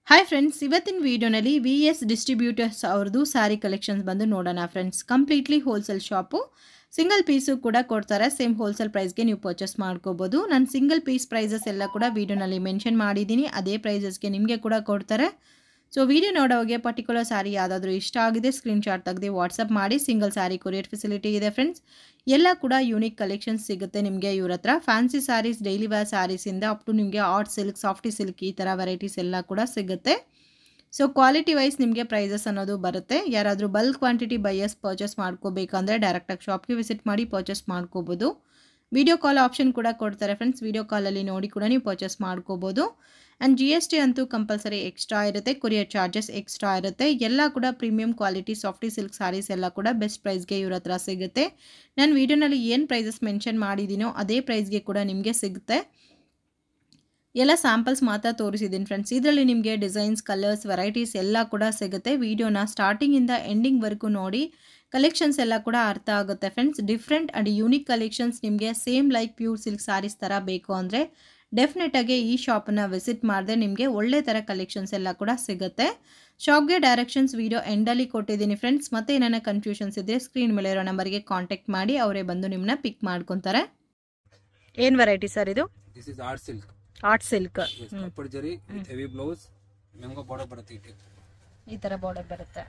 Hi friends ಇವತ್ತಿನ ವಿಡಿಯೋನಲ್ಲಿ V S distributors ಅವ್ರದ್ದು ಸ್ಯಾರಿ ಕಲೆಕ್ಷನ್ಸ್ ಬಂದು ನೋಡೋಣ friends completely wholesale shop single piece ಕೂಡ ಕೊಡ್ತಾರೆ ಸೇಮ್ ಹೋಲ್ಸೇಲ್ ಪ್ರೈಸ್ಗೆ ನೀವು ಪರ್ಚೇಸ್ ಮಾಡ್ಕೋಬೋದು ನಾನು ಸಿಂಗಲ್ ಪೀಸ್ ಪ್ರೈಸಸ್ ಎಲ್ಲ ಕೂಡ ವಿಡಿಯೋನಲ್ಲಿ ಮೆನ್ಷನ್ ಮಾಡಿದ್ದೀನಿ ಅದೇ ಪ್ರೈಸಸ್ಗೆ ನಿಮಗೆ ಕೂಡ ಕೊಡ್ತಾರೆ ಸೊ ವಿಡಿಯೋ ನೋಡೋಗೆ ಪರ್ಟಿಕ್ಯುಲರ್ ಸ್ಯಾರಿ ಯಾವುದಾದ್ರೂ ಇಷ್ಟ ಆಗಿದೆ ಸ್ಕ್ರೀನ್ಶಾಟ್ ತೆಗೆದು ವಾಟ್ಸಪ್ ಮಾಡಿ ಸಿಂಗಲ್ ಸ್ಯಾರಿ ಕೊರಿಯರ್ ಫೆಸಿಲಿಟಿ ಇದೆ ಫ್ರೆಂಡ್ಸ್ ಎಲ್ಲ ಕೂಡ ಯೂನಿಕ್ ಕಲೆಕ್ಷನ್ಸ್ ಸಿಗುತ್ತೆ ನಿಮಗೆ ಇವ್ರ ಹತ್ರ ಫ್ಯಾನ್ಸಿ ಸ್ಯಾರೀಸ್ ಡೈಲಿ ವೇರ್ ಸ್ಯಾರೀಸಿಂದ ಅಪ್ ಟು ನಿಮಗೆ ಆರ್ಟ್ ಸಿಲ್ಕ್ ಸಾಫ್ಟಿ ಸಿಲ್ಕ್ ಈ ಥರ ವೆರೈಟೀಸ್ ಎಲ್ಲ ಕೂಡ ಸಿಗುತ್ತೆ ಸೊ ಕ್ವಾಲಿಟಿ ವೈಸ್ ನಿಮಗೆ ಪ್ರೈಸಸ್ ಅನ್ನೋದು ಬರುತ್ತೆ ಯಾರಾದರೂ ಬಲ್ಕ್ ಕ್ವಾಂಟಿಟಿ ಬೈಯರ್ಸ್ ಪರ್ಚೇಸ್ ಮಾಡ್ಕೋಬೇಕಂದ್ರೆ ಡೈರೆಕ್ಟಾಗಿ ಶಾಪ್ಗೆ ವಿಸಿಟ್ ಮಾಡಿ ಪರ್ಚೇಸ್ ಮಾಡ್ಕೋಬೋದು ವಿಡಿಯೋ ಕಾಲ್ ಆಪ್ಷನ್ ಕೂಡ ಕೊಡ್ತಾರೆ ಫ್ರೆಂಡ್ಸ್ ವಿಡಿಯೋ ಕಾಲಲ್ಲಿ ನೋಡಿ ಕೂಡ ನೀವು ಪರ್ಚೇಸ್ ಮಾಡ್ಕೋಬೋದು ಆ್ಯಂಡ್ ಜಿ ಎಸ್ ಟಿ ಅಂತೂ ಕಂಪಲ್ಸರಿ ಎಕ್ಸ್ಟ್ರಾ ಇರುತ್ತೆ ಕೊರಿಯರ್ ಚಾರ್ಜಸ್ ಎಕ್ಸ್ಟ್ರಾ ಇರುತ್ತೆ ಎಲ್ಲ ಕೂಡ premium quality softy silk saris ಎಲ್ಲ ಕೂಡ ಬೆಸ್ಟ್ ಪ್ರೈಸ್ಗೆ ಇವ್ರ ಹತ್ರ ಸಿಗುತ್ತೆ ನಾನು ವಿಡಿಯೋನಲ್ಲಿ ಏನು ಪ್ರೈಸಸ್ ಮೆನ್ಷನ್ ಮಾಡಿದ್ದೀನೋ ಅದೇ ಪ್ರೈಸ್ಗೆ ಕೂಡ ನಿಮಗೆ ಸಿಗುತ್ತೆ ಎಲ್ಲ ಸ್ಯಾಂಪಲ್ಸ್ ಮಾತ್ರ ತೋರಿಸಿದ್ದೀನಿ ಫ್ರೆಂಡ್ಸ್ ಇದರಲ್ಲಿ ನಿಮಗೆ ಡಿಸೈನ್ಸ್ ಕಲರ್ಸ್ ವೆರೈಟೀಸ್ ಎಲ್ಲ ಕೂಡ ಸಿಗುತ್ತೆ ವಿಡಿಯೋನ ಸ್ಟಾರ್ಟಿಂಗಿಂದ ಎಂಡಿಂಗ್ವರೆಗೂ ನೋಡಿ ಕಲೆಕ್ಷನ್ಸ್ ಎಲ್ಲ ಕೂಡ ಅರ್ಥ ಆಗುತ್ತೆ friends different and unique collections ನಿಮಗೆ same like pure silk saris ಥರ ಬೇಕು ಅಂದರೆ ಡೆಫಿನೆಟಾಗಿ ಈ ಶಾಪನ್ನು ವಿಸಿಟ್ ಮಾಡಿದ್ರೆ ನಿಮಗೆ ಒಳ್ಳೆ ಥರ ಕಲೆಕ್ಷನ್ಸ್ ಎಲ್ಲ ಕೂಡ ಸಿಗುತ್ತೆ ಶಾಪ್ಗೆ ಡೈರೆಕ್ಷನ್ಸ್ ವಿಡಿಯೋ ಎಂಡಲ್ಲಿ ಕೊಟ್ಟಿದ್ದೀನಿ ಫ್ರೆಂಡ್ಸ್ ಮತ್ತೆ ಏನಾರ ಕನ್ಫ್ಯೂಷನ್ಸ್ ಇದ್ದರೆ ಸ್ಕ್ರೀನ್ ಮೇಲೆ ಇರೋ ನಂಬರ್ಗೆ ಕಾಂಟ್ಯಾಕ್ಟ್ ಮಾಡಿ ಅವರೇ ಬಂದು ನಿಮ್ಮನ್ನ ಪಿಕ್ ಮಾಡ್ಕೊತಾರೆ ಏನು ವೆರೈಟಿ ಸರ್ ಇದು this is art silk art silk ಕಪ್ಪಡ್ zari with heavy blouse mango border ಬರುತ್ತೆ ಇಟ್ಟು ಈ ಥರ ಬಾರ್ಡರ್ ಬರುತ್ತೆ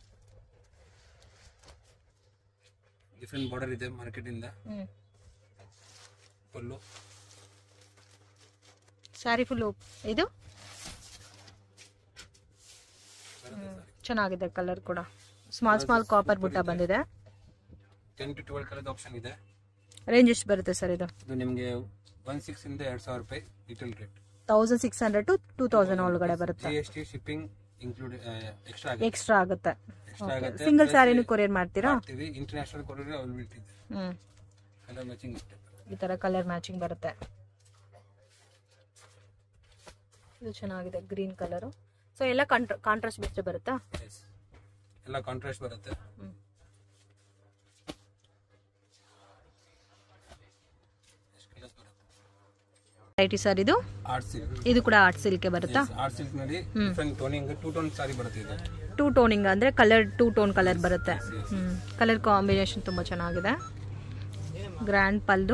ಡಿಫ್ರೆಂಟ್ ಬಾರ್ಡರ್ ಇದೆ ಮಾರ್ಕೆಟ್ ಇಂದ ಹ್ಞೂ ಫುಲ್ಲು ಸ್ಯಾರಿ ಫುಲ್ಲು ಇದು ಚೆನ್ನಾಗಿದೆ ಕಲರ್ ಕೂಡ ಸ್ಮಾಲ್ ಸ್ಮಾಲ್ ಕಾಪರ್ ಬುಟ್ಟ ಬಂದಿದೆ ten to twelve colour option ಇದೆ ರೇಂಜ್ ಎಷ್ಟು ಬರುತ್ತೆ ಸರ್ ಇದು ಇದು ನಿಮಗೆ ಒನ್ ಸಿಕ್ಸ್ ಇಂದ ಎರಡ್ ಸಾವಿರ ರೂಪಾಯಿ retail rate thousand six hundred to two thousand ಒಳಗಡೆ ಬರುತ್ತೆ G S T shipping include extra ಆಗುತ್ತೆ ಎಕ್ಸ್ಟ್ರಾ ಆಗುತ್ತೆ ಎಕ್ಸ್ಟ್ರಾ ಆಗುತ್ತೆ ಸಿಂಗಲ್ ಸ್ಯಾರಿನೂ ಕೊರಿಯರ್ ಮಾಡ್ತೀರಾ ಮಾಡ್ತೀವಿ ಇಂಟರ್ನ್ಯಾಷನಲ್ ಕೊರಿಯರ್ ಅವೈಲಬಿಲಿಟಿ ಇದೆ ಹ್ಮ್ ಕಲರ್ ಮ್ಯಾಚಿಂಗ್ ಇರುತ್ತೆ ಈ ತರ ಕಲರ್ ಮ್ಯಾಚಿಂಗ್ ಬರುತ್ತೆ ಇದು ಚೆನ್ನಾಗಿದೆ ಗ್ರೀನ್ ಕಲರು ಸೊ ಎಲ್ಲ ಕಾಂಟ್ರಾಸ್ಟ್ ಬೆಸ್ಟ್ ಬರುತ್ತಾ Yes. ಎಲ್ಲ ಕಾಂಟ್ರಾಸ್ಟ್ ಬರುತ್ತೆ ಹ್ಮ್. ಎಷ್ಟು colours ಬರುತ್ತೆ ವೆರೈಟಿ ಸರ್ ಇದು ಆರ್ಟ್ ಸಿಲ್ಕ್ ಇದು ಕೂಡ ಆರ್ಟ್ ಸಿಲ್ಕೆ ಬರುತ್ತಾ ಆರ್ಟ್ ಸಿಲ್ಕ್ ನಲ್ಲಿ different toning two tone sari ಬರುತ್ತೆ ಇದು ಟೂ ಟೋನಿಂಗ್ ಅಂದ್ರೆ ಕಲರ್ ಟೂ ಟೋನ್ ಕಲರ್ ಬರುತ್ತೆ ಹ್ಮ್ ಕಲರ್ ಕಾಂಬಿನೇಷನ್ ತುಂಬಾ ಚೆನ್ನಾಗಿದೆ ಗ್ರ್ಯಾಂಡ್ ಪಲ್ಲು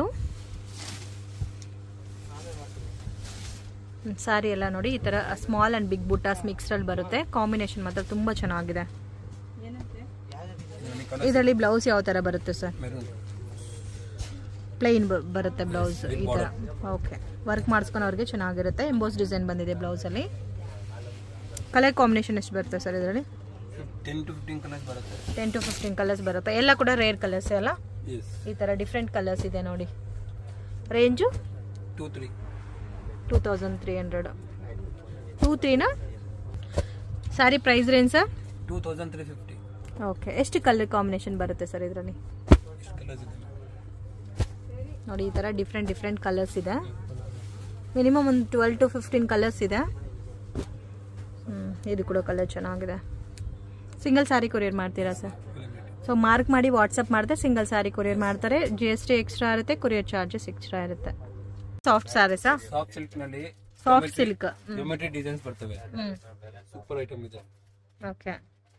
ಸಾರಿ ಎಲ್ಲ ನೋಡಿ ಈ ತರ ಸ್ಮಾಲ್ ಅಂಡ್ ಬಿಗ್ ಬುಟ್ಟಾಸ್ ಮಿಕ್ಸ್ಡ್ ಬರುತ್ತೆ ಕಾಂಬಿನೇಷನ್ ಮಾತ್ರ ತುಂಬಾ ಚೆನ್ನಾಗಿದೆ ಇದರಲ್ಲಿ ಕಲರ್ ಇದರಲ್ಲಿ ಬ್ಲೌಸ್ ಯಾವ ತರ ಬರುತ್ತೆ ಸರ್ ಮೆರೂನ್ ಪ್ಲೈನ್ ಬರುತ್ತೆ ಬ್ಲೌಸ್ ಈ ತರ ಓಕೆ ವರ್ಕ್ ಮಾಡಿಸ್ಕೊಳೋರಿಗೆ ಚೆನ್ನಾಗಿರುತ್ತೆ ಎಂಬೋಸ್ ಡಿಸೈನ್ ಬಂದಿದೆ ಬ್ಲೌಸಲ್ಲಿ ಕಲರ್ ಕಾಂಬಿನೇಷನ್ ಎಷ್ಟು ಬರುತ್ತೆ ಸರ್ ಇದರಲ್ಲಿ ಟೆನ್ ಟು ಫಿಫ್ಟೀನ್ ಕಲರ್ಸ್ ಬರುತ್ತೆ ಟೆನ್ ಟು ಫಿಫ್ಟೀನ್ ಕಲರ್ಸ್ ಬರುತ್ತೆ ಎಲ್ಲ ಕೂಡ ರೇರ್ ಕಲರ್ಸ್ ಅಲ್ಲ ಎಸ್ ಈ ಥರ ಡಿಫ್ರೆಂಟ್ ಕಲರ್ಸ್ ಇದೆ ನೋಡಿ range two three two thousand three hundred two ತ್ರೀನಾ sari price range sir two thousand three fifty okay ಎಷ್ಟು ಕಲರ್ ಕಾಂಬಿನೇಷನ್ ಬರುತ್ತೆ ಸರ್ ಇದರಲ್ಲಿ ಎಷ್ಟು ಕಲರ್ಸ್ ಇದೆ ನೋಡಿ ಈ ಥರ ಡಿಫ್ರೆಂಟ್ ಡಿಫ್ರೆಂಟ್ ಕಲರ್ಸ್ ಇದೆ ಮಿನಿಮಮ್ ಒಂದು ಟ್ವೆಲ್ ಟು ಫಿಫ್ಟೀನ್ ಕಲರ್ಸ್ ಇದೆ ಹ್ಮ್, ಇದು ಕೂಡ ಕಲರ್ ಚೆನ್ನಾಗಿದೆ ಸಿಂಗಲ್ ಸ್ಯಾರಿ ಕೊರಿಯರ್ ಮಾಡ್ತೀರಾ ಸರ್ ಸೊ ಮಾರ್ಕ್ ಮಾಡಿ ವಾಟ್ಸಪ್ ಮಾಡಿದ್ರೆ ಸಿಂಗಲ್ ಸ್ಯಾರಿ ಕೊರಿಯರ್ ಮಾಡ್ತಾರೆ ಜಿ ಎಸ್ ಟಿ ಎಕ್ಸ್ಟ್ರಾ ಇರುತ್ತೆ ಕೊರಿಯರ್ ಚಾರ್ಜಸ್ ಎಕ್ಸ್ಟ್ರಾ ಇರುತ್ತೆ ಸಾಫ್ಟ್ ಸ್ಯಾರೀಸಾ ಸಾಫ್ಟ್ ಸಿಲ್ಕ್ ನಲ್ಲಿ ಸಾಫ್ಟ್ ಸಿಲ್ಕ್ ಜೊಮೆಟ್ರಿ ಡಿಸೈನ್ಸ್ ಬರ್ತವೆ ಹ್ಮ್ ಸೂಪರ್ ಐಟಮ್ ಇದೆ ಓಕೆ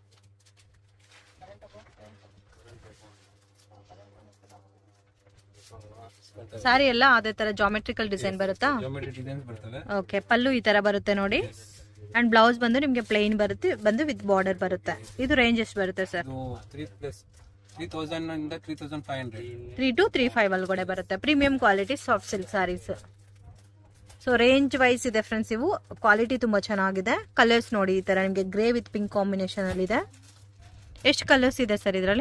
ಸ್ಯಾರಿ ಎಲ್ಲ ಅದೇ ತರ ಜಾಮೆಟ್ರಿಕಲ್ ಡಿಸೈನ್ ಬರುತ್ತಾ ಜೊಮೆಟ್ರಿ ಡಿಸೈನ್ಸ್ ಬರ್ತವೆ ಓಕೆ ಪಲ್ಲು ಈ ತರ ಬರುತ್ತೆ ನೋಡಿ ಅಂಡ್ ಬ್ಲೌಸ್ ಬಂದು ನಿಮಗೆ ಪ್ಲೇನ್ ಬರುತ್ತೆ ಬಂದು ವಿತ್ ಬಾರ್ಡರ್ ಬರುತ್ತೆ ಇದು ರೇಂಜ್ ಎಷ್ಟು ಬರುತ್ತೆ ಸರ್ ಇದು ತ್ರೀ ಪ್ಲಸ್ ತ್ರೀ ತೌಸಂಡ್ ಇಂದ three thousand five hundred three to three five ಒಳಗಡೆ ಬರುತ್ತೆ premium quality soft silk saris so range wise ಇದೆ ಫ್ರೆಂಡ್ಸ್ ಇವು ಕ್ವಾಲಿಟಿ ತುಂಬಾ ಚೆನ್ನಾಗಿದೆ ಕಲರ್ಸ್ ನೋಡಿ ಈ ತರ ನಿಮಗೆ ಗ್ರೇ ವಿತ್ ಪಿಂಕ್ ಕಾಂಬಿನೇಷನ್ ಅಲ್ಲಿ ಇದೆ ಎಷ್ಟು ಕಲರ್ಸ್ ಇದೆ ಸರ್ ಇದರಲ್ಲಿ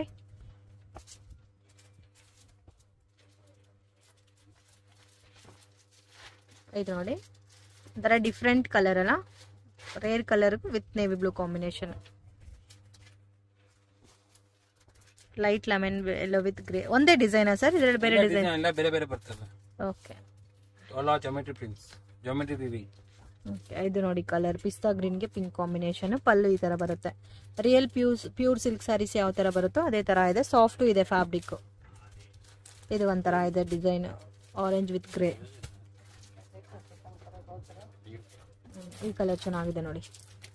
ಇದು ನೋಡಿ ಒಂಥರ ಡಿಫ್ರೆಂಟ್ ಕಲರ್ ಅಲ್ಲ rare colour with navy blue combination light lemon yellow with grey ಒಂದೇ ಡಿಸೈನಾ ಸರ್ ಇದರಲ್ಲಿ ಬೇರೆ ಡಿಸೈನ್ ಎಲ್ಲ ಬೇರೆ ಬೇರೆ ಬರ್ತವೆ ಓಕೆ ಎಲ್ಲ geometry prints geometry weaving okay ಇದು ನೋಡಿ ಕಲರ್ ಪಿಸ್ತಾ ಗ್ರೀನ್ಗೆ ಪಿಂಕ್ ಕಾಂಬಿನೇಷನ್ ಪಲ್ಲು ಈ ಥರ ಬರುತ್ತೆ real pure pure silk saris ಯಾವ ಥರ ಬರುತ್ತೋ ಅದೇ ಥರ ಇದೆ ಸಾಫ್ಟು ಇದೆ ಫ್ಯಾಬ್ರಿಕ್ ಇದು ಒಂಥರ ಇದೆ ಡಿಸೈನ್ ಆರೆಂಜ್ ವಿತ್ ಗ್ರೇ ಈ ಕಲರ್ ಚೆನ್ನಾಗಿದೆ ನೋಡಿ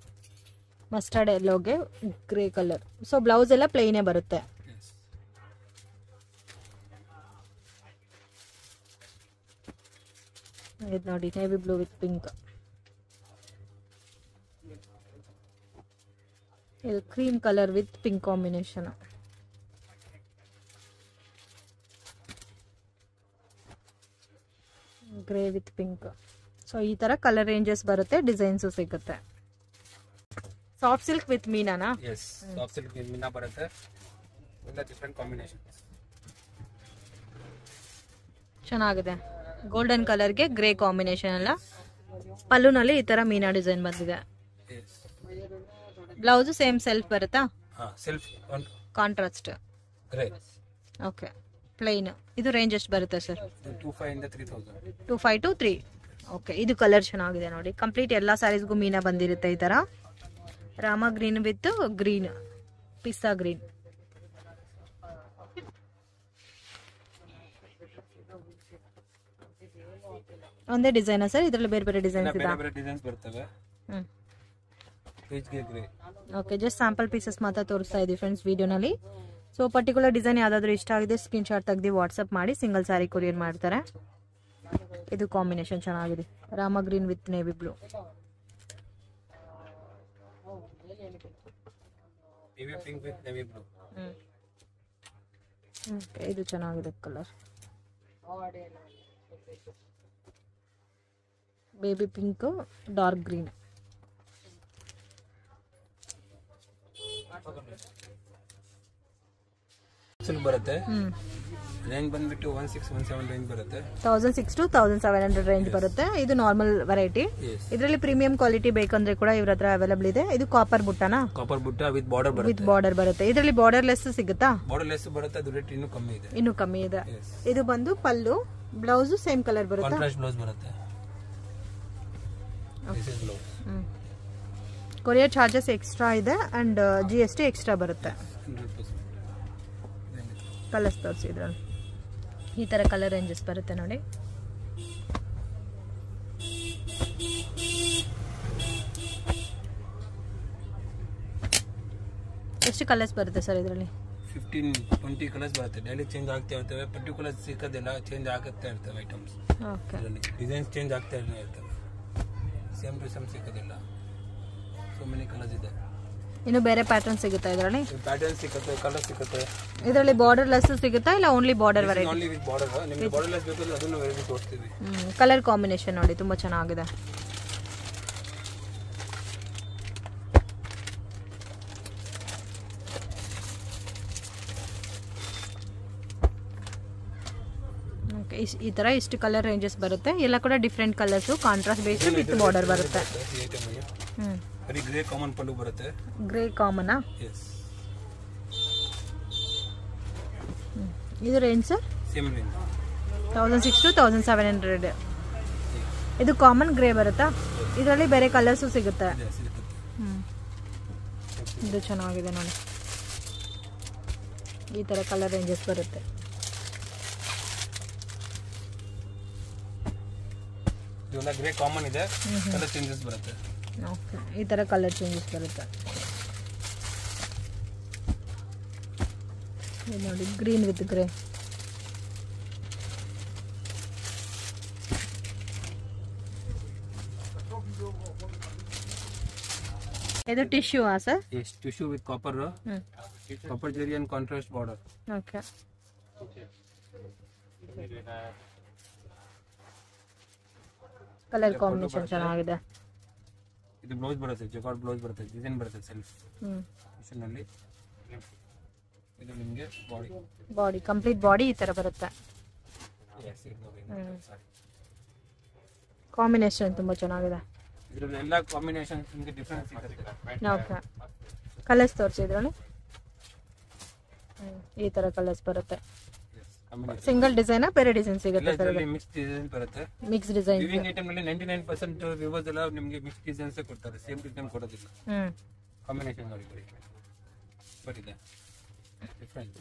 ಮಸ್ಟರ್ಡ್ ಎಲ್ಲೋಗೆ ಗ್ರೇ ಕಲರ್ ಸೊ ಬ್ಲೌಸ್ ಎಲ್ಲ ಪ್ಲೇನೇ ಬರುತ್ತೆ ಎಸ್ ಇದು ನೋಡಿ ನೇವಿ ಬ್ಲೂ ವಿತ್ ಪಿಂಕ್ ಇದು cream colour with pink combination grey with pink so ಈ ತರ ಕಲರ್ ರೇಂಜಸ್ ಬರುತ್ತೆ ಡಿಸೈನ್ಸು ಸಿಗುತ್ತೆ ಸಾಫ್ಟ್ ಸಿಲ್ಕ್ ವಿತ್ ಮೀನಾನಾ ಎಸ್ ಸಾಫ್ಟ್ ಸಿಲ್ಕ್ ಮೀನಾ ಬರುತ್ತೆ ಎಲ್ಲ ಡಿಫ್ರೆಂಟ್ ಕಾಂಬಿನೇಷನ್ಸ್ ಚೆನ್ನಾಗಿದೆ ಗೋಲ್ಡನ್ ಕಲರ್ಗೆ ಗ್ರೇ ಕಾಂಬಿನೇಷನ್ ಎಲ್ಲ ಪಲ್ಲುನಲ್ಲಿ ಈ ತರ ಮೀನಾ ಡಿಸೈನ್ ಬಂದಿದೆ ಎಸ್ ಬ್ಲೌಸು ಸೇಮ್ ಸೆಲ್ಫ್ ಬರುತ್ತಾ ಹಾಂ self one contrast grey okay plain ಇದು ರೇಂಜ್ ಎಷ್ಟು ಬರುತ್ತೆ ಸರ್ ಟೂ ಫೈವ್ ಇಂದ three thousand two five two three okay ಇದು ಕಲರ್ ಚೆನ್ನಾಗಿದೆ ನೋಡಿ ಕಂಪ್ಲೀಟ್ ಎಲ್ಲ ಸ್ಯಾರೀಸ್ಗೂ ಮೀನಾ ಬಂದಿರುತ್ತೆ ಈ ಥರ rama green with green pista green ಒಂದೇ ಡಿಸೈನಾ ಸರ್ ಇದರಲ್ಲಿ ಬೇರೆ ಬೇರೆ ಡಿಸೈನ್ಸ್ ಬೇರೆ ಇದಾ ಬೇರೆ ಡಿಸೈನ್ಸ್ ಬರ್ತವೆ ಹ್ಞೂ ಪೀಚ್ಗೆ grey okay just sample pieces ಮಾತ್ರ ತೋರಿಸ್ತಾ ಇದ್ದೀವಿ ಫ್ರೆಂಡ್ಸ್ ವಿಡಿಯೋನಲ್ಲಿ ಸೊ ಪರ್ಟಿಕ್ಯುಲರ್ ಡಿಸೈನ್ ಯಾವುದಾದ್ರೂ ಇಷ್ಟ ಆಗಿದೆ ಸ್ಕ್ರೀನ್ ಶಾಟ್ ತೆಗೆದು ವಾಟ್ಸಪ್ ಮಾಡಿ ಸಿಂಗಲ್ ಸ್ಯಾರಿ ಕೊರಿಯರ್ ಮಾಡ್ತಾರೆ ಇದು ಕಾಂಬಿನೇಷನ್ ಚೆನ್ನಾಗಿದೆ rama green with navy blue navy pink with navy blue okay ಇದು ಚೆನ್ನಾಗಿದೆ colour baby pink dark green silk ಬರುತ್ತೆ ಹ್ಞೂ ರೇಂಜ್ ಬಂದ್ಬಿಟ್ಟು one six one seven range ಬರುತ್ತೆ thousand six two thousand seven hundred range ಬರುತ್ತೆ ಇದು ನಾರ್ಮಲ್ ವೆರೈಟಿ ಎಸ್ ಇದರಲ್ಲಿ premium quality ಬೇಕಂದ್ರೆ ಕೂಡ ಇವ್ರ ಹತ್ರ ಅವೈಲಬಲ್ ಇದೆ ಇದು ಕಾಪರ್ ಬುಟ್ಟನಾ ಕಾಪರ್ ಬುಟ್ಟ ವಿತ್ ಬಾರ್ಡರ್ ವಿತ್ ಬರುತ್ತೆ ಬಾರ್ಡರ್ ಬರುತ್ತೆ ಇದರಲ್ಲಿ ಬಾರ್ಡರ್ ಲೆಸ್ ಸಿಗುತ್ತಾ ಬಾರ್ಡರ್ ಲೆಸ್ ಬರುತ್ತೆ ಅದು ರೇಟ್ ಇನ್ನೂ ಕಮ್ಮಿ ಇದೆ ಇನ್ನು ಕಮ್ಮಿ ಇದೆ ಎಸ್ ಇದು ಬಂದು ಪಲ್ಲು ಬ್ಲೌಸು ಸೇಮ್ ಕಲರ್ ಬರುತ್ತಾ ಕಾಂಟ್ರಾಸ್ಟ್ ಬ್ಲೌಸ್ ಬರುತ್ತೆ this is blouse courier charges extra ಇದೆ and G S T extra ಬರುತ್ತೆ ಹಂಡ್ರೆಡ್ ಪರ್ಸೆಂಟ್ ಕಲರ್ಸ್ ತೋರಿಸಿ ಇದ್ರಲ್ಲಿ ಈ ಥರ ಕಲರ್ ರೇಂಜಸ್ ಬರುತ್ತೆ ನೋಡಿ ಎಷ್ಟು ಕಲರ್ಸ್ ಬರುತ್ತೆ ಸರ್ ಇದರಲ್ಲಿ ಫಿಫ್ಟೀನ್ ಟ್ವೆಂಟಿ ಕಲರ್ಸ್ ಬರುತ್ತೆ ಡೈಲಿ ಚೇಂಜ್ ಆಗ್ತಾ ಇರ್ತವೆ ಪರ್ಟಿಕ್ಯುಲರ್ ಸಿಕ್ಕೋದಿಲ್ಲ ಚೇಂಜ್ ಆಗುತ್ತಾ ಇರ್ತವೆ ಐಟಮ್ಸ್ ಓಕೆ ಇದರಲ್ಲಿ ಡಿಸೈನ್ಸ್ ಚೇಂಜ್ ಆಗ್ತಾ ಇರ್ತವೆ ಸೇಮ್ ಟು ಸೇಮ್ ಸಿಕ್ಕೋದಿಲ್ಲ ಸೊ ಮೆನಿ ಕಲರ್ಸ್ ಇದೆ ಇನ್ನು ಬೇರೆ ಪ್ಯಾಟರ್ನ್ ಸಿಗುತ್ತಾ ಇದರಲ್ಲಿ ಪ್ಯಾಟರ್ನ್ ಸಿಗುತ್ತೆ ಕಲರ್ ಸಿಗುತ್ತೆ ಇದರಲ್ಲಿ ಬಾರ್ಡರ್ ಲೆಸ್ ಸಿಗುತ್ತಾ ಇಲ್ಲ only border variety only with border ನಿಮಗೆ ಬಾರ್ಡರ್ ಲೆಸ್ ಬೇಕಾದ್ರೆ ಅದನ್ನು ವೆರೈಟಿ ತೋರಿಸ್ತೀವಿ ಕಲರ್ ಕಾಂಬಿನೇಷನ್ ನೋಡಿ ತುಂಬ ಚೆನ್ನಾಗಿದೆ ಓಕೆ ಈ ಥರ ಇಷ್ಟು ಕಲರ್ ರೇಂಜಸ್ ಬರುತ್ತೆ ಎಲ್ಲ ಕೂಡ different colours contrast base with border ಬರುತ್ತೆ ಈ ಐಟಮ್ ಅಲ್ಲಿ ಹ್ಞೂ ಬರೀ ಗ್ರೇ ಕಾಮನ್ ಪಲ್ಲು ಬರುತ್ತೆ ಗ್ರೇ ಕಾಮನಾ ಎಸ್ ಇದು range sir same range thousand six two thousand seven hundred ಇದು ಕಾಮನ್ ಗ್ರೇ ಬರುತ್ತಾ ಇದರಲ್ಲಿ ಬೇರೆ ಕಲರ್ಸು ಸಿಗುತ್ತೆ ಇದೆ ಸಿಗುತ್ತೆ ಹ್ಮ್. ಇದು ಚೆನ್ನಾಗಿದೆ ನೋಡಿ ಈ ಥರ ಕಲರ್ ರೇಂಜಸ್ ಬರುತ್ತೆ ಇದೆಲ್ಲ ಗ್ರೇ ಕಾಮನ್ ಇದೆ ಕಲರ್ ಚೇಂಜಸ್ ಬರುತ್ತೆ ಓಕೆ ಈ ಥರ ಕಲರ್ ಚೇಂಜಸ್ ಬರುತ್ತೆ ಇದು ನೋಡಿ ಗ್ರೀನ್ ವಿತ್ ಗ್ರೇ ಇದು ಟಿಶ್ಯೂ ಆ sir yes tissue with copper ಹ್ಞೂ copper zari and contrast border okay colour combination ಚೆನ್ನಾಗಿದೆ ಇದು ಬ್ಲೌಸ್ ಬರುತ್ತೆ ಜಗಾರ್ಡ್ ಬ್ಲೌಸ್ ಬರುತ್ತೆ ಡಿಸೈನ್ ಬರುತ್ತೆ ಸೆಲ್ಫ್ ಹ್ಞೂ ಮಿಷನಲ್ಲಿ ಇದು ನಿಮಗೆ ಬಾಡಿ ಬಾಡಿ ಕಂಪ್ಲೀಟ್ ಬಾಡಿ ಈ ಥರ ಬರುತ್ತೆ ಕಾಂಬಿನೇಷನ್ ತುಂಬ ಚೆನ್ನಾಗಿದೆ ಇದರಲ್ಲಿ ಎಲ್ಲ ಕಾಂಬಿನೇಷನ್ ನಿಮಗೆ ಡಿಫ್ರೆನ್ಸ್ ಸಿಗುತ್ತೆ ಓಕೆ ಕಲರ್ಸ್ ತೋರಿಸಿ ಇದರಲ್ಲಿ ಈ ಥರ ಕಲರ್ಸ್ ಬರುತ್ತೆ ಕಾಂಬಿನೇಷನ್ ಸಿಂಗಲ್ ಡಿಸೈನಾ ಬೇರೆ ಡಿಸೈನ್ ಸಿಗುತ್ತೆ ಸರ್ ಇದರಲ್ಲಿ ಮಿಕ್ಸ್ ಡಿಸೈನ್ ಬರುತ್ತೆ ಮಿಕ್ಸ್ ಡಿಸೈನ್ ವಿವಿಂಗ್ ಐಟಮ್ ನಲ್ಲಿ ನೈಂಟಿ ನೈನ್ ಪರ್ಸೆಂಟ್ ವಿವರ್ಸ್ ಎಲ್ಲ ನಿಮಗೆ ಮಿಕ್ಸ್ ಡಿಸೈನ್ಸ್ ಕೊಡ್ತಾರೆ ಸೇಮ್ ಡಿಸೈನ್ ಕೊಡೋದಿಲ್ಲ ಹ್ಞೂ ಕಾಂಬಿನೇಷನ್ ನೋಡಿ ಬರೀ ಬಟ್ ಇದೆ ಡಿಫ್ರೆಂಟ್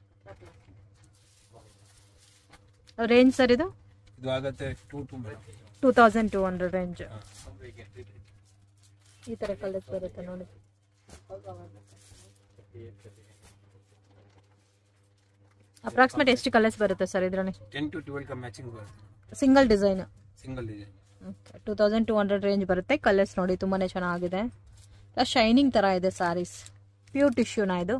ರೇಂಜ್ ಸರ್ ಇದು ಇದು ಆಗುತ್ತೆ two two two thousand two hundred range ಈ ಥರ ಕಲರ್ಸ್ ಬರುತ್ತೆ ನೋಡಿ ಅಪ್ರಾಕ್ಸಿಮೇಟ್ ಎಷ್ಟು ಕಲರ್ಸ್ ಬರುತ್ತೆ ಸರ್ ಇದರಲ್ಲಿ ಟೆನ್ ಟು ಟ್ವೆಲ್ ಕ ಮ್ಯಾಚಿಂಗ್ ಬರುತ್ತೆ single design single design two thousand two hundred range ಬರುತ್ತೆ ಕಲರ್ಸ್ ನೋಡಿ ತುಂಬಾನೇ ಚೆನ್ನಾಗಿದೆ ಶೈನಿಂಗ್ ತರ ಇದೆ ಸಾರೀಸ್ ಪ್ಯೂರ್ ಟಿಶ್ಯೂನಾ ಇದು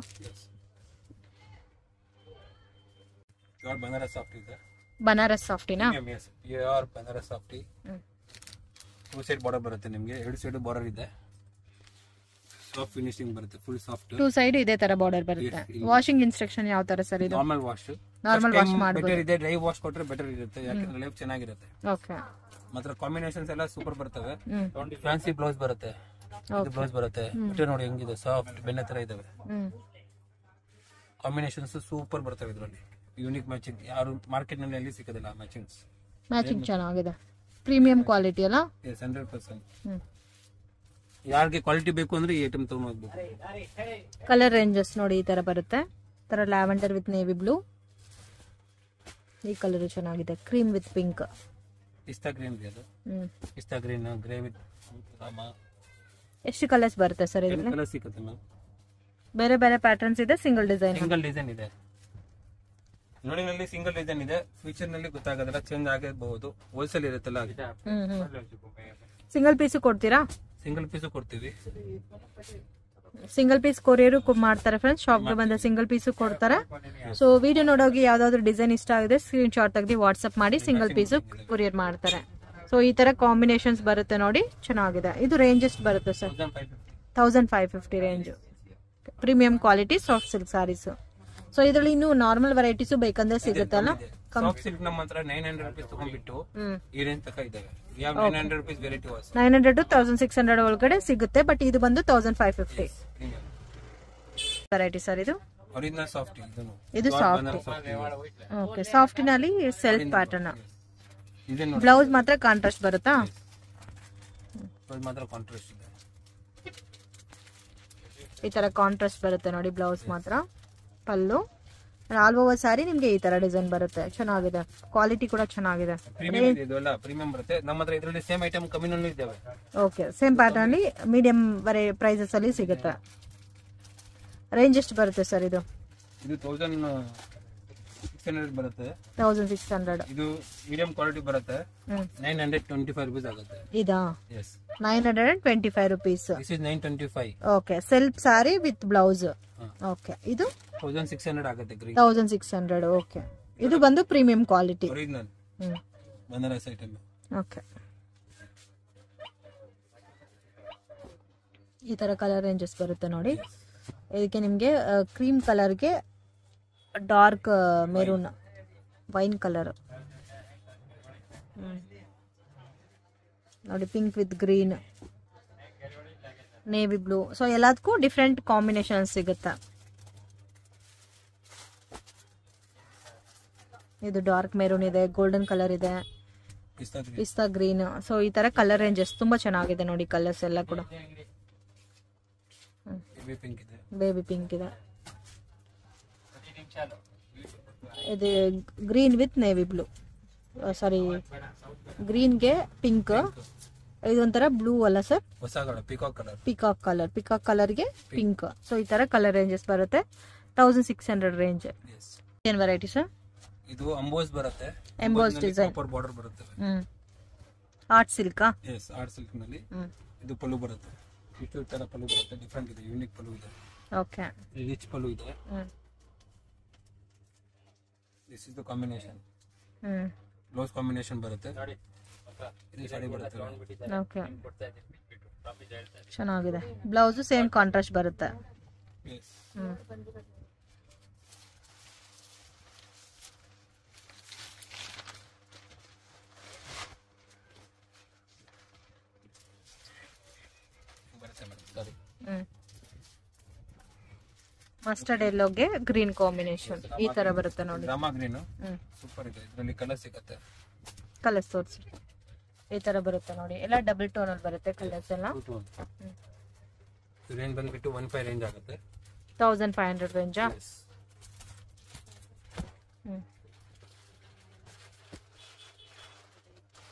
ಪ್ಯೂರ್ ಬನಾರಸ್ ಸಾಫ್ಟ್ ಇದೆ ಬನಾರಸ್ ಸಾಫ್ಟಿನಾ ಪ್ಯೂರ್ ಬನಾರಸ್ ಸಾಫ್ಟಿ ಟೂ ಸೈಡ್ ಬಾರ್ಡರ್ ಬರುತ್ತೆ ನಿಮಗೆ ಎರಡು ಸೈಡ್ ಬಾರ್ಡರ್ ಇದೆ ಸಾಫ್ಟ್ ಫಿನಿಶಿಂಗ್ ಬರುತ್ತೆ ಫುಲ್ ಸಾಫ್ಟ್ ಟೂ ಸೈಡ್ ಇದೇ ತರ ಬಾರ್ಡರ್ ಬರುತ್ತೆ Yes, ವಾಷಿಂಗ್ ಇನ್ಸ್ಟ್ರಕ್ಷನ್ ಯಾವ ತರ ಸರ್ ಇದು ನಾರ್ಮಲ್ ವಾಶ್ Normal wash ಮಾಡ್ಬೋದು. ಬೆಟರ್ ಇದೆ ಡ್ರೈ ವಾಶ್ ಕೊಟ್ರೆ ಬೆಟರ್ ಇರುತ್ತೆ ಯಾಕಂದ್ರೆ ಲೈಫ್ ಚೆನ್ನಾಗಿರುತ್ತೆ ಓಕೆ ಮಾತ್ರ ಕಾಂಬಿನೇಷನ್ಸ್ ಎಲ್ಲ ಸೂಪರ್ ಬರ್ತವೆ ಹ್ಮ್ ಫ್ಯಾನ್ಸಿ ಬ್ಲೌಸ್ ಬರುತ್ತೆ ಇದು ಬ್ಲೌಸ್ ಬರುತ್ತೆ ಬಟ್ಟೆ ನೋಡಿ ಹೆಂಗಿದೆ ಸಾಫ್ಟ್ ಬೆಣ್ಣೆ ತರ ಇದಾವೆ ಹ್ಮ್ ಕಾಂಬಿನೇಷನ್ಸ್ ಸೂಪರ್ ಬರ್ತವೆ ಇದರಲ್ಲಿ ಯೂನಿಕ್ ಮ್ಯಾಚಿಂಗ್ ಯಾರು ಮಾರ್ಕೆಟ್ ನಲ್ಲಿ ಎಲ್ಲಿ ಸಿಗೋದಿಲ್ಲ ಮ್ಯಾಚಿಂಗ್ಸ್ ಮ್ಯಾಚಿಂಗ್ ಚೆನ್ನಾಗಿದೆ ಪ್ರೀಮಿಯಂ ಕ್ವಾಲಿಟಿ ಅಲ್ಲ ಎಸ್ ಹಂಡ್ರೆಡ್ ಪರ್ಸೆಂಟ್ ಹ್ಮ್ ಯಾರಿಗೆ ಕ್ವಾಲಿಟಿ ಬೇಕು ಅಂದ್ರೆ ಈ ಐಟಮ್ ತಗೊಂಡು ಹೋಗ್ಬೇಕು ಕಲರ್ ರೇಂಜಸ್ ನೋಡಿ ಈ ತರ ಬರುತ್ತೆ ಈ ತರ ಲ್ಯಾವೆಂಡರ್ ವಿತ್ ನೇವಿ ಬ್ಲೂ ಈ ಕಲರ್ ಚೆನ್ನಾಗಿದೆ cream with pink pista green ಇದೆ ಅದು ಹ್ಮ್ ಪಿಸ್ತಾ ಗ್ರೀನ್ ಗ್ರೇ ವಿತ್ ರಾಮ ಎಷ್ಟು ಕಲರ್ಸ್ ಬರುತ್ತೆ ಸರ್ ಇದರಲ್ಲಿ ಕಲರ್ ಸಿಗುತ್ತೆ ಮ್ಯಾಮ್ ಬೇರೆ ಬೇರೆ ಪ್ಯಾಟರ್ನ್ಸ್ ಇದೆ ಸಿಂಗಲ್ ಡಿಸೈನ್ ಸಿಂಗಲ್ ಡಿಸೈನ್ ಇದೆ ನೋಡಿ ನಲ್ಲಿ ಸಿಂಗಲ್ ಡಿಸೈನ್ ಇದೆ ಫ್ಯೂಚರ್ ನಲ್ಲಿ ಗೊತ್ತಾಗೋದಿಲ್ಲ ಚೇಂಜ್ ಆಗಬಹುದು ಹೋಲ್ಸೇಲ್ ಇರುತ್ತಲ್ಲ ಹ್ಮ್ ಹ್ಮ್ ಸಿಂಗಲ್ ಪೀಸು ಕೊಡ್ತೀರಾ ಸಿಂಗಲ್ ಪೀಸು ಕೊಡ್ತೀವಿ ಸಿಂಗಲ್ ಪೀಸ್ ಕೊರಿಯರು ಮಾಡ್ತಾರೆ ಫ್ರೆಂಡ್ಸ್ ಶಾಪ್ಗೆ ಬಂದ ಸಿಂಗಲ್ ಪೀಸು ಕೊಡ್ತಾರೆ ಸೊ ವಿಡಿಯೋ ನೋಡೋಗಿ ಯಾವ್ದಾದ್ರು ಡಿಸೈನ್ ಇಷ್ಟ ಆಗಿದೆ ಸ್ಕ್ರೀನ್ ಶಾಟ್ ತೆಗೆದು ವಾಟ್ಸ್ಆಪ್ ಮಾಡಿ ಸಿಂಗಲ್ ಪೀಸು ಕೊರಿಯರ್ ಮಾಡ್ತಾರೆ ಸೊ ಈ ತರ ಕಾಂಬಿನೇಷನ್ಸ್ ಬರುತ್ತೆ ನೋಡಿ ಚೆನ್ನಾಗಿದೆ ಇದು ರೇಂಜ್ ಎಷ್ಟು ಬರುತ್ತೆ sir thousand five fifty thousand five fifty range premium quality soft silk saris so ಇದರಲ್ಲಿ ಇನ್ನು ನಾರ್ಮಲ್ ವೆರೈಟೀಸು ಬೇಕಂದ್ರೆ ಸಿಗುತ್ತಲ್ಲ ಸಾಫ್ಟ್ ಸಿಲ್ಕ್ ನಮ್ಮ ಹತ್ರ ನೈನ್ ಹಂಡ್ರೆಡ್ ರುಪೀಸ್ ತಗೊಂಡ್ಬಿಟ್ಟು ಹ್ಮ್ ಈ ರೇಂಜ್ ತಕ ಇದಾವೆ ಯಾವ nine hundred rupees variety was nine hundred to thousand six hundred ಒಳಗಡೆ ಸಿಗುತ್ತೆ ಬಟ್ ಇದು ಬಂದು thousand five fifty variety sir ಇದು ಒರಿಜಿನಲ್ ಸಾಫ್ಟ್ ಇದನ್ನು ಇದು ಸಾಫ್ಟ್ ಓಕೆ ಸಾಫ್ಟಿನಲ್ಲಿ ಸೆಲ್ಫ್ ಪ್ಯಾಟರ್ನ್ ಇದೆ ನೋಡಿ ಬ್ಲೌಸ್ ಮಾತ್ರ ಕಾಂಟ್ರಾಸ್ಟ್ ಬರುತ್ತಾ ಇದು ಮಾತ್ರ ಕಾಂಟ್ರಾಸ್ಟ್ ಇದೆ ಈ ತರ ಕಾಂಟ್ರಾಸ್ಟ್ ಬರುತ್ತೆ ನೋಡಿ ಬ್ಲೌಸ್ ಮಾತ್ರ ಪಲ್ಲು ಆಲ್ ಓವರ್ ಸ್ಯಾರಿ ನಿಮ್ಗೆ ಈ ತರ ಡಿಸೈನ್ ಬರುತ್ತೆ ಚೆನ್ನಾಗಿದೆ ಕ್ವಾಲಿಟಿ ಕೂಡ ಚೆನ್ನಾಗಿದೆ ಪ್ರೀಮಿಯಂ ಇದೆ ಇದೆಲ್ಲ ಪ್ರೀಮಿಯಂ ಬರುತ್ತೆ ನಮ್ಮ ಹತ್ರ ಇದರಲ್ಲಿ ಸೇಮ್ ಐಟಮ್ ಕಮ್ಮಿನಲ್ಲೂ ಇದ್ದಾವೆ ಓಕೆ ಸೇಮ್ ಪ್ಯಾಟರ್ನ್ ಅಲ್ಲಿ ಮೀಡಿಯಂ ವರೆ ಪ್ರೈಸಸ್ ಅಲ್ಲಿ ಸಿಗುತ್ತೆ ರೇಂಜ್ ಎಷ್ಟು ಬರುತ್ತೆ ಸರ್ ಇದು ಇದು ತೌಸಂಡ್ ಸಿಕ್ಸ್ ಹಂಡ್ರೆಡ್ ಬರುತ್ತೆ ತೌಸಂಡ್ ಸಿಕ್ಸ್ ಹಂಡ್ರೆಡ್ ಇದು ಮೀಡಿಯಂ ಕ್ವಾಲಿಟಿ ಬರುತ್ತೆ hmm nine hundred twenty five rupees ಆಗುತ್ತೆ ಇದಾ yes nine hundred and twenty five rupees this is nine twenty five okay self sari with blouse okay ಇದು thousand six hundred ಆಗುತ್ತೆ green thousand six hundred okay ಇದು ಬಂದು premium quality original hmm Banaras item okay ಈ ತರ colour ranges ಬರುತ್ತೆ ನೋಡಿ ಇದಕ್ಕೆ ನಿಮಗೆ ಕ್ರೀಮ್ ಕಲರ್ಗೆ ಡಾರ್ಕ್ ಮೆರೂನ್ ವೈನ್ ಕಲರ್ ನೋಡಿ pink with green navy blue so ಎಲ್ಲದಕ್ಕೂ ಡಿಫ್ರೆಂಟ್ ಕಾಂಬಿನೇಷನ್ ಸಿಗುತ್ತೆ ಇದು ಡಾರ್ಕ್ ಮೆರೂನ್ ಇದೆ ಗೋಲ್ಡನ್ ಕಲರ್ ಇದೆ pista green pista green so ಈ ತರ ಕಲರ್ ರೇಂಜಸ್ ತುಂಬಾ ಚೆನ್ನಾಗಿದೆ ನೋಡಿ ಕಲರ್ಸ್ ಎಲ್ಲ ಕೂಡ ಬೇಬಿ ಪಿಂಕ್ ಇದೆ ಬೇಬಿ ಪಿಂಕ್ ಇದೆ ಇದು green with navy blue sari ಗ್ರೀನ್ಗೆ ಪಿಂಕ್ ಇದೊಂಥರ ಬ್ಲೂ ಅಲ್ಲ ಸರ್ ಹೊಸ colour peacock colour peacock colour peacock ಕಲರ್ಗೆ ಪಿಂಕ್ ಸೊ ಈ ತರ ಕಲರ್ ರೇಂಜಸ್ ಬರುತ್ತೆ thousand six hundred range yes ಏನ್ ವೆರೈಟಿ ಸರ್ ಇದು ಅಂಬೋಸ್ ಬರುತ್ತೆ Embossed design. ಕಾಪರ್ ಬಾರ್ಡರ್ ಬರುತ್ತೆ ಹ್ಮ್ ಆರ್ಟ್ ಸಿಲ್ಕಾ ಎಸ್ ಆರ್ಟ್ ಸಿಲ್ಕ್ ನಲ್ಲಿ ಹ್ಮ್ ಇದು ಪಲ್ಲು ಬರುತ್ತೆ ಇಷ್ಟು ತರ ಪಲ್ಲು ಬರುತ್ತೆ ಡಿಫ್ರೆಂಟ್ ಇದೆ ಯೂನಿಕ್ ಪಲ್ಲು ಇದೆ ಓಕೆ ರಿಚ್ ಪಲ್ಲು ಇದೆ hmm this is the combination hmm blouse combination ಬರುತ್ತೆ ಇದು ಸಾಡಿ ಬರುತ್ತೆ ಓಕೆ ಚೆನ್ನಾಗಿದೆ ಬ್ಲೌಸು ಸೇಮ್ ಕಾಂಟ್ರಾಸ್ಟ್ ಬರುತ್ತೆ ಎಸ್ ಹ್ಮ್ ಬರುತ್ತೆ ಮೇಡಮ್ ಸಾರಿ ಹ್ಮ್ ಮಸ್ಟರ್ಡ್ ಎಲ್ಲೋಗೆ ಗ್ರೀನ್ ಕಾಂಬಿನೇಷನ್ ಈ ತರ ಬರುತ್ತೆ ನೋಡಿ ರಾಮ ಗ್ರೀನ್ ಹ್ಮ್ ಸೂಪರ್ ಇದೆ ಇದರಲ್ಲಿ ಕಲರ್ ಸಿಗುತ್ತೆ ಕಲರ್ಸ್ ತೋರಿಸಿ ಈ ತರ ಬರುತ್ತೆ ನೋಡಿ ಎಲ್ಲ ಡಬಲ್ ಟೋನ್ ಅಲ್ಲಿ ಬರುತ್ತೆ ಕಲರ್ಸ್ ಎಲ್ಲ ಟೂ ರೇಂಜ್ ಬಂದ್ಬಿಟ್ಟು ಒನ್ ಫೈವ್ ರೇಂಜ್ ಆಗುತ್ತೆ ತೌಸಂಡ್ ಫೈವ್ ಹಂಡ್ರೆಡ್ ರೇಂಜಾ ಎಸ್ ಹ್ಮ್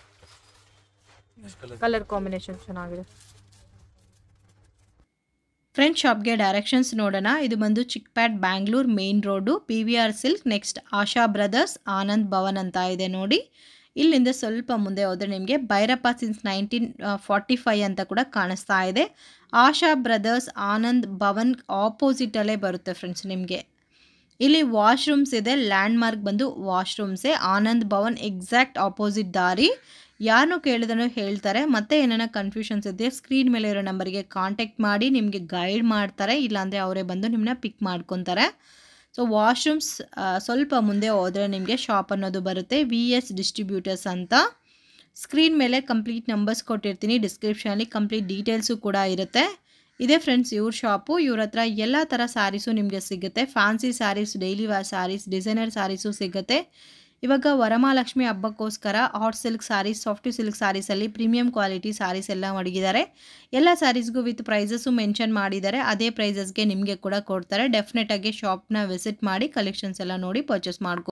ಎಷ್ಟು ಕಲರ್ ಕಲರ್ ಕಾಂಬಿನೇಷನ್ ಚೆನ್ನಾಗಿದೆ ಫ್ರೆಂಡ್ ಶಾಪ್ಗೆ ಡೈರೆಕ್ಷನ್ಸ್ ನೋಡೋಣ ಇದು ಬಂದು Chickpet Bangalore main road P V R silk next Asha brothers Anand Bhavan ಅಂತ ಇದೆ ನೋಡಿ ಇಲ್ಲಿಂದ ಸ್ವಲ್ಪ ಮುಂದೆ ಹೋದರೆ ನಿಮಗೆ Bhyrappa since nineteen forty five ಅಂತ ಕೂಡ ಕಾಣಿಸ್ತಾ ಇದೆ ಆಶಾ ಬ್ರದರ್ಸ್ ಆನಂದ್ ಭವನ್ ಆಪೋಸಿಟಲ್ಲೇ ಬರುತ್ತೆ ಫ್ರೆಂಡ್ಸ್ ನಿಮಗೆ ಇಲ್ಲಿ ವಾಶ್ರೂಮ್ಸ್ ಇದೆ ಲ್ಯಾಂಡ್ ಮಾರ್ಕ್ ಬಂದು ವಾಶ್ರೂಮ್ಸೇ ಆನಂದ್ ಭವನ್ ಎಕ್ಸಾಕ್ಟ್ ಆಪೋಸಿಟ್ ದಾರಿ ಯಾರನ್ನು ಕೇಳಿದನು ಹೇಳ್ತಾರೆ ಮತ್ತೆ ಏನಾರ ಕನ್ಫ್ಯೂಷನ್ಸ್ ಇದೆ ಸ್ಕ್ರೀನ್ ಮೇಲೆ ಇರೋ ನಂಬರಿಗೆ ಕಾಂಟ್ಯಾಕ್ಟ್ ಮಾಡಿ ನಿಮಗೆ ಗೈಡ್ ಮಾಡ್ತಾರೆ ಇಲ್ಲಾಂದರೆ ಅವರೇ ಬಂದು ನಿಮ್ಮನ್ನ ಪಿಕ್ ಮಾಡ್ಕೊತಾರೆ ಸೊ ವಾಶ್ರೂಮ್ಸ್ ಸ್ವಲ್ಪ ಮುಂದೆ ಹೋದರೆ ನಿಮಗೆ ಶಾಪ್ ಅನ್ನೋದು ಬರುತ್ತೆ ವಿ ಎಸ್ ಡಿಸ್ಟ್ರಿಬ್ಯೂಟರ್ಸ್ ಅಂತ ಸ್ಕ್ರೀನ್ ಮೇಲೆ ಕಂಪ್ಲೀಟ್ ನಂಬರ್ಸ್ ಕೊಟ್ಟಿರ್ತೀನಿ ಡಿಸ್ಕ್ರಿಪ್ಷನಲ್ಲಿ ಕಂಪ್ಲೀಟ್ ಡೀಟೇಲ್ಸು ಕೂಡ ಇರುತ್ತೆ ಇದೇ ಫ್ರೆಂಡ್ಸ್ ಇವ್ರ ಶಾಪು ಇವ್ರ ಹತ್ರ ಎಲ್ಲ ಥರ ಸ್ಯಾರೀಸು ನಿಮಗೆ ಸಿಗುತ್ತೆ fancy saris daily wear saris designer saris ಸಿಗುತ್ತೆ ಇವಾಗ ವರಮಹಾಲಕ್ಷ್ಮಿ ಹಬ್ಬಕ್ಕೋಸ್ಕರ hot silk saris soft silk ಸ್ಯಾರೀಸಲ್ಲಿ ಪ್ರೀಮಿಯಂ ಕ್ವಾಲಿಟಿ ಸ್ಯಾರೀಸ್ ಎಲ್ಲ ಮಡಗಿದ್ದಾರೆ ಎಲ್ಲ ಸ್ಯಾರೀಸ್ಗೂ ವಿತ್ ಪ್ರೈಸಸ್ಸು ಮೆನ್ಷನ್ ಮಾಡಿದ್ದಾರೆ ಅದೇ ಪ್ರೈಸಸ್ಗೆ ನಿಮಗೆ ಕೂಡ ಕೊಡ್ತಾರೆ ಡೆಫಿನೆಟಾಗಿ ಶಾಪ್ನ ವಿಸಿಟ್ ಮಾಡಿ ಕಲೆಕ್ಷನ್ಸ್ ಎಲ್ಲ ನೋಡಿ ಪರ್ಚೇಸ್ ಮಾಡ್ಕೊ